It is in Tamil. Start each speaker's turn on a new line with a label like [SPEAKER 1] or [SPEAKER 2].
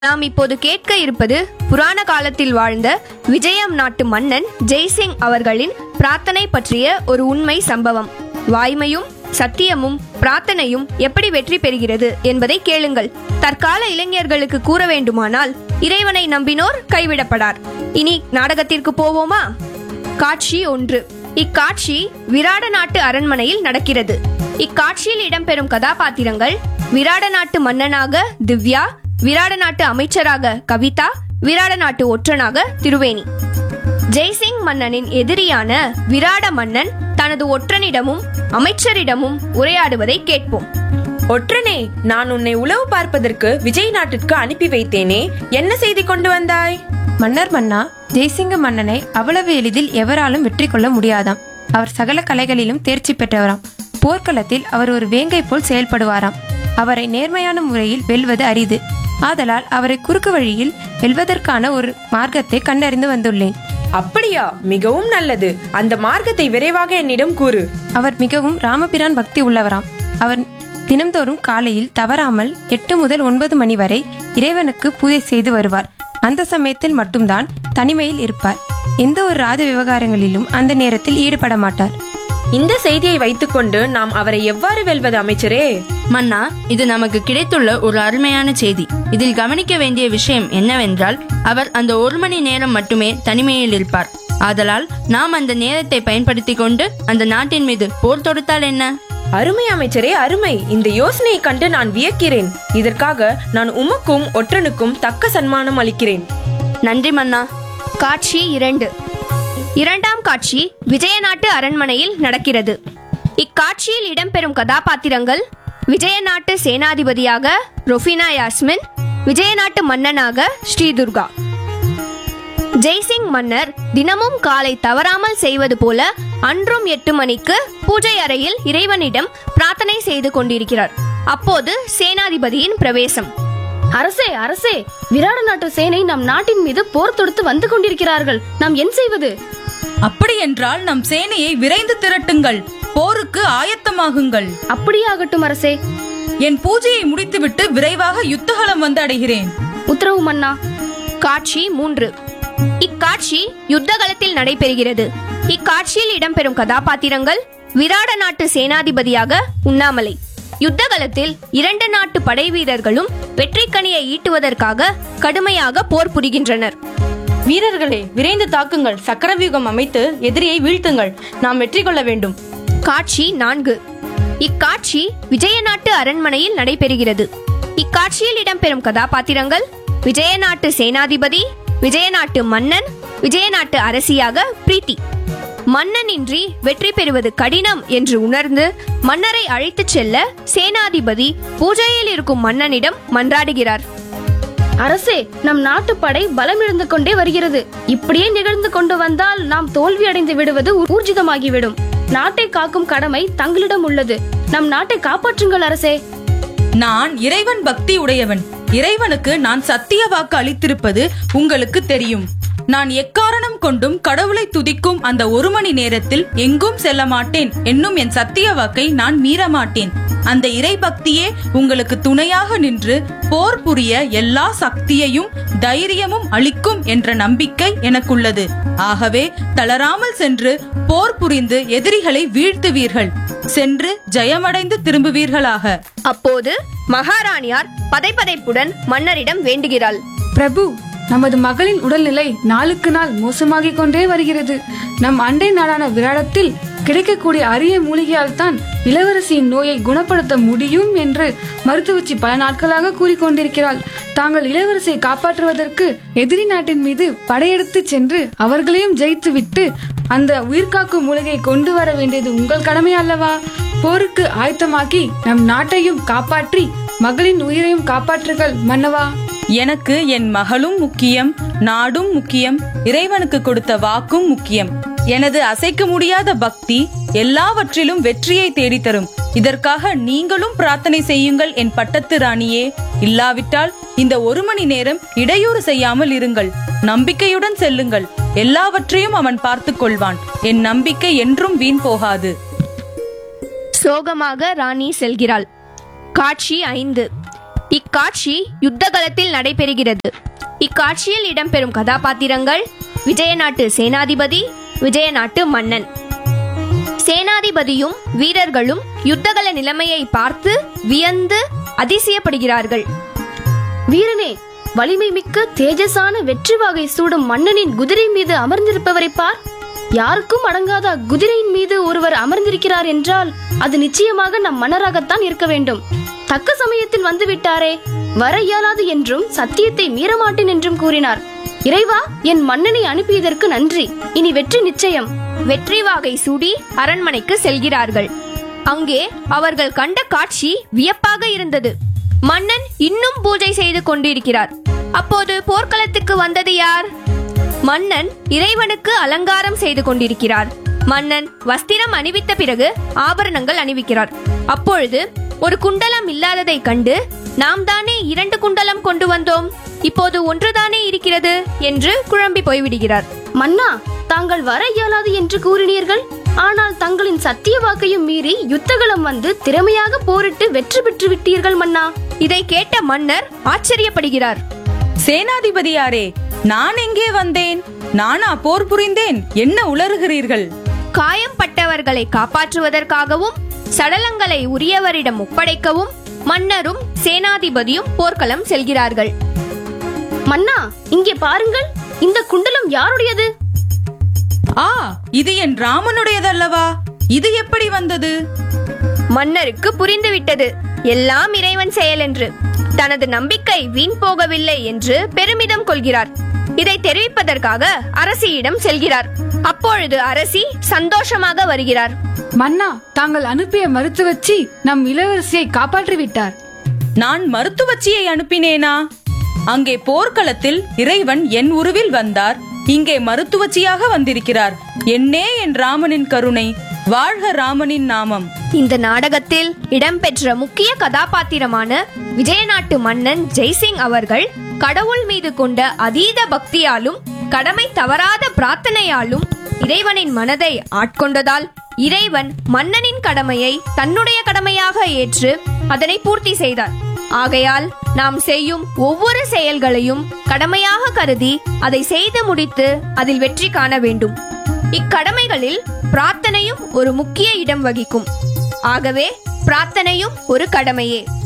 [SPEAKER 1] நாம் இப்போது கேட்க இருப்பது புராண காலத்தில் வாழ்ந்த விஜயம் நாட்டு மன்னன் ஜெய்சிங் அவர்களின் பிரார்த்தனை பற்றிய ஒரு உண்மை சம்பவம் வாய்மையும் சத்தியமும் பிரார்த்தனையும் எப்படி வெற்றி பெறுகிறது என்பதை கேளுங்கள் தற்கால இளைஞர்களுக்கு கூற வேண்டுமானால் இறைவனை நம்பினோர் கைவிடப்படார் இனி நாடகத்திற்கு போவோமா காட்சி ஒன்று இக்காட்சி விராட நாட்டு அரண்மனையில் நடக்கிறது இக்காட்சியில் இடம்பெறும் கதாபாத்திரங்கள் விராட நாட்டு மன்னனாக திவ்யா விராட நாட்டு அமைச்சராக கவிதா விராட நாட்டு ஒற்றனாக திருவேணி ஜெய்சிங் மன்னனின் எதிரியான விராட மன்னன் தனது ஒற்றனிடமும் அமைச்சரிடமும் உரையாடுவதை கேட்போம்
[SPEAKER 2] ஒற்றனே நான் உன்னை உளவு பார்ப்பதற்கு விஜய் நாட்டிற்கு அனுப்பி வைத்தேனே என்ன செய்தி கொண்டு வந்தாய்
[SPEAKER 3] மன்னர் மன்னா ஜெய்சிங்க மன்னனை அவ்வளவு எளிதில் எவராலும் வெற்றி கொள்ள முடியாதாம் அவர் சகல கலைகளிலும் தேர்ச்சி பெற்றவராம் போர்க்களத்தில் அவர் ஒரு வேங்கை போல் செயல்படுவாராம் அவரை நேர்மையான முறையில் வெல்வது அரிது ஆதலால் அவரை குறுக்கு வழியில் வெல்வதற்கான ஒரு மார்க்கத்தை கண்டறிந்து வந்துள்ளேன்
[SPEAKER 2] அப்படியா மிகவும் நல்லது அந்த மார்க்கத்தை விரைவாக என்னிடம் கூறு
[SPEAKER 3] அவர் மிகவும் ராமபிரான் பக்தி உள்ளவராம் அவர் தினம்தோறும் காலையில் தவறாமல் எட்டு முதல் ஒன்பது மணி வரை இறைவனுக்கு பூஜை செய்து வருவார் அந்த சமயத்தில் மட்டும்தான் தனிமையில் இருப்பார் எந்த ஒரு ராஜ விவகாரங்களிலும் அந்த நேரத்தில் ஈடுபட மாட்டார்
[SPEAKER 2] இந்த செய்தியை வைத்துக்கொண்டு நாம் அவரை எவ்வாறு வெல்வது அமைச்சரே
[SPEAKER 4] மன்னா இது நமக்கு கிடைத்துள்ள ஒரு அருமையான செய்தி இதில் கவனிக்க வேண்டிய விஷயம் என்னவென்றால் அவர் அந்த ஒரு மணி நேரம் மட்டுமே தனிமையில் இருப்பார் ஆதலால் நாம் அந்த நேரத்தை பயன்படுத்தி கொண்டு அந்த நாட்டின் மீது போர் தொடுத்தால் என்ன
[SPEAKER 2] அருமை அமைச்சரே அருமை இந்த யோசனையை கண்டு நான் வியக்கிறேன் இதற்காக நான் உமக்கும் ஒற்றனுக்கும் தக்க சன்மானம் அளிக்கிறேன்
[SPEAKER 4] நன்றி மன்னா
[SPEAKER 1] காட்சி இரண்டு இரண்டாம் காட்சி விஜயநாட்டு அரண்மனையில் நடக்கிறது இக்காட்சியில் இடம்பெறும் கதாபாத்திரங்கள் விஜயநாட்டு சேனாதிபதியாக ரொஃபினா யாஸ்மின் விஜயநாட்டு மன்னனாக ஸ்ரீதுர்கா ஜெய்சிங் மன்னர் தினமும் காலை தவறாமல் செய்வது போல அன்றும் எட்டு மணிக்கு பூஜை அறையில் இறைவனிடம் பிரார்த்தனை செய்து கொண்டிருக்கிறார் அப்போது சேனாதிபதியின் பிரவேசம்
[SPEAKER 5] அரசே அரசே விராட நாட்டு சேனை நம் நாட்டின் மீது போர் தொடுத்து வந்து கொண்டிருக்கிறார்கள் நாம் என்ன செய்வது
[SPEAKER 6] அப்படியென்றால் நம் சேனையை விரைந்து திரட்டுங்கள் போருக்கு ஆயத்தமாகுங்கள்
[SPEAKER 5] அப்படியே ஆகட்டும் அரசே
[SPEAKER 6] என் பூஜையை முடித்துவிட்டு விரைவாக யுத்தகலம் வந்து அடைகிறேன்
[SPEAKER 5] உத்தரவு மன்னா
[SPEAKER 1] காட்சி மூன்று இக்காட்சி யுத்தகலத்தில் நடைபெறுகிறது இக்காட்சியில் இடம்பெறும் கதாபாத்திரங்கள் விராட நாட்டு சேனாதிபதியாக உண்ணாமலை யுத்தகலத்தில் இரண்டு நாட்டு படை வீரர்களும் வெற்றிக்கனியை ஈட்டுவதற்காக கடுமையாக போர் புரிகின்றனர்
[SPEAKER 7] வீரர்களே விரைந்து தாக்குங்கள் சக்கரவியூகம் அமைத்து எதிரியை வீழ்த்துங்கள் நாம் வெற்றி கொள்ள வேண்டும்
[SPEAKER 1] காட்சி நான்கு இக்காட்சி விஜயநாட்டு அரண்மனையில் நடைபெறுகிறது இக்காட்சியில் இடம்பெறும் கதாபாத்திரங்கள் விஜயநாட்டு சேனாதிபதி விஜயநாட்டு மன்னன் விஜயநாட்டு அரசியாக பிரீத்தி மன்னனின்றி வெற்றி பெறுவது கடினம் என்று உணர்ந்து மன்னரை அழைத்துச் செல்ல சேனாதிபதி பூஜையில் இருக்கும் மன்னனிடம் மன்றாடுகிறார்
[SPEAKER 5] அரசே நம் நாட்டு படை பலம் இழந்து கொண்டே வருகிறது இப்படியே நிகழ்ந்து கொண்டு வந்தால் நாம் தோல்வி அடைந்து விடுவது ஊர்ஜிதமாகிவிடும் நாட்டை காக்கும் கடமை தங்களிடம் உள்ளது நம் நாட்டை காப்பாற்றுங்கள் அரசே
[SPEAKER 6] நான் இறைவன் பக்தி உடையவன் இறைவனுக்கு நான் சத்திய வாக்கு அளித்திருப்பது உங்களுக்கு தெரியும் நான் எக்காரணம் கொண்டும் கடவுளை துதிக்கும் அந்த ஒரு மணி நேரத்தில் எங்கும் செல்ல மாட்டேன் என்னும் என் சத்திய வாக்கை நான் மீற மாட்டேன் அந்த இறை பக்தியே உங்களுக்கு துணையாக நின்று போர் புரிய எல்லா சக்தியையும் தைரியமும் அளிக்கும் என்ற நம்பிக்கை எனக்குள்ளது ஆகவே தளராமல் சென்று போர் புரிந்து எதிரிகளை வீழ்த்துவீர்கள் சென்று ஜெயமடைந்து திரும்புவீர்களாக
[SPEAKER 1] அப்போது மகாராணியார் பதைபதைப்புடன் மன்னரிடம் வேண்டுகிறாள்
[SPEAKER 8] பிரபு நமது மகளின் உடல்நிலை நாளுக்கு நாள் மோசமாகிக் கொண்டே வருகிறது நம் அண்டை நாடான விராடத்தில் கிடைக்கக்கூடிய அரிய மூலிகையால் தான் இளவரசியின் நோயை குணப்படுத்த முடியும் என்று மருத்துவச்சி பல நாட்களாக கூறிக்கொண்டிருக்கிறாள் தாங்கள் இளவரசியை காப்பாற்றுவதற்கு எதிரி நாட்டின் மீது படையெடுத்து சென்று அவர்களையும் ஜெயித்துவிட்டு அந்த உயிர்காக்கும் மூலிகை கொண்டு வர வேண்டியது உங்கள் கடமை அல்லவா போருக்கு ஆயத்தமாக்கி நம் நாட்டையும் காப்பாற்றி மகளின் உயிரையும் காப்பாற்றுங்கள் மன்னவா
[SPEAKER 6] எனக்கு என் மகளும் முக்கியம் நாடும் முக்கியம் இறைவனுக்கு கொடுத்த வாக்கும் முக்கியம் எனது அசைக்க முடியாத பக்தி எல்லாவற்றிலும் வெற்றியை தேடித்தரும் இதற்காக நீங்களும் பிரார்த்தனை செய்யுங்கள் என் பட்டத்து ராணியே இல்லாவிட்டால் இந்த ஒரு மணி நேரம் இடையூறு செய்யாமல் இருங்கள் நம்பிக்கையுடன் செல்லுங்கள் எல்லாவற்றையும் அவன் பார்த்துக் கொள்வான் என் நம்பிக்கை என்றும் வீண் போகாது
[SPEAKER 1] சோகமாக ராணி செல்கிறாள் காட்சி ஐந்து இக்காட்சி யுத்தகலத்தில் நடைபெறுகிறது இக்காட்சியில் இடம்பெறும் கதாபாத்திரங்கள் விஜயநாட்டு சேனாதிபதி விஜயநாட்டு மன்னன் சேனாதிபதியும் வீரர்களும் யுத்தகல நிலைமையை பார்த்து வியந்து அதிசயப்படுகிறார்கள்
[SPEAKER 5] வீரனே வலிமை மிக்க தேஜஸான வெற்றி வாகை சூடும் மன்னனின் குதிரை மீது அமர்ந்திருப்பவரை பார் யாருக்கும் அடங்காத குதிரையின் மீது ஒருவர் அமர்ந்திருக்கிறார் என்றால் அது நிச்சயமாக நம் மன்னராகத்தான் இருக்க வேண்டும் தக்க சமயத்தில் வந்து விட்டாரே வர இயலாது என்றும் சத்தியத்தை மீறமாட்டேன் என்றும் கூறினார் இறைவா என் மன்னனை அனுப்பியதற்கு நன்றி இனி வெற்றி நிச்சயம்
[SPEAKER 1] வெற்றி வாகை சூடி அரண்மனைக்கு செல்கிறார்கள் அங்கே அவர்கள் கண்ட காட்சி வியப்பாக இருந்தது மன்னன் இன்னும் பூஜை செய்து கொண்டிருக்கிறார் அப்போது போர்க்களத்துக்கு வந்தது யார் மன்னன் இறைவனுக்கு அலங்காரம் செய்து கொண்டிருக்கிறார் மன்னன் வஸ்திரம் அணிவித்த பிறகு ஆபரணங்கள் அணிவிக்கிறார் அப்பொழுது ஒரு குண்டலம் இல்லாததை கண்டு நாம் தானே இரண்டு குண்டலம் கொண்டு வந்தோம் இப்போது ஒன்றுதானே இருக்கிறது என்று குழம்பி போய்விடுகிறார்
[SPEAKER 5] மன்னா தாங்கள் வர இயலாது என்று கூறினீர்கள் ஆனால் தங்களின் சத்திய வாக்கையும் மீறி யுத்தகலம் வந்து திறமையாக போரிட்டு வெற்றி பெற்று விட்டீர்கள் மன்னா
[SPEAKER 1] இதை கேட்ட மன்னர் ஆச்சரியப்படுகிறார்
[SPEAKER 6] சேனாதிபதியாரே நான் எங்கே வந்தேன் நானா போர் புரிந்தேன் என்ன உளறுகிறீர்கள்
[SPEAKER 1] காயம்பட்டவர்களை காப்பாற்றுவதற்காகவும் சடலங்களை உரியவரிடம் ஒப்படைக்கவும் மன்னரும் சேனாதிபதியும் போர்க்களம் செல்கிறார்கள்
[SPEAKER 5] மன்னா இங்கே பாருங்கள் இந்த குண்டலம் யாருடையது
[SPEAKER 6] ஆ இது என் ராமனுடையதல்லவா இது எப்படி வந்தது
[SPEAKER 1] மன்னருக்கு புரிந்துவிட்டது எல்லாம் இறைவன் செயல் என்று தனது நம்பிக்கை வீண் போகவில்லை என்று பெருமிதம் கொள்கிறார் இதை தெரிவிப்பதற்காக அரசியிடம் செல்கிறார் அப்பொழுது அரசி சந்தோஷமாக வருகிறார்
[SPEAKER 8] மன்னா தாங்கள் அனுப்பிய மருத்துவச்சி நம் இளவரசியை காப்பாற்றி விட்டார்
[SPEAKER 6] நான் மருத்துவச்சியை அனுப்பினேனா அங்கே போர்க்களத்தில் இறைவன் என் உருவில் வந்தார் இங்கே மருத்துவச்சியாக வந்திருக்கிறார் என்னே என் ராமனின் கருணை வாழ்க ராமனின் நாமம்
[SPEAKER 1] இந்த நாடகத்தில் இடம்பெற்ற முக்கிய கதாபாத்திரமான விஜயநாட்டு மன்னன் ஜெய்சிங் அவர்கள் கடவுள் மீது கொண்ட அதீத பக்தியாலும் கடமை தவறாத பிரார்த்தனையாலும் இறைவனின் மனதை ஆட்கொண்டதால் இறைவன் மன்னனின் கடமையை தன்னுடைய கடமையாக ஏற்று அதனை பூர்த்தி செய்தார் ஆகையால் நாம் செய்யும் ஒவ்வொரு செயல்களையும் கடமையாக கருதி அதை செய்து முடித்து அதில் வெற்றி காண வேண்டும் இக்கடமைகளில் பிரார்த்தனையும் ஒரு முக்கிய இடம் வகிக்கும் ஆகவே பிரார்த்தனையும் ஒரு கடமையே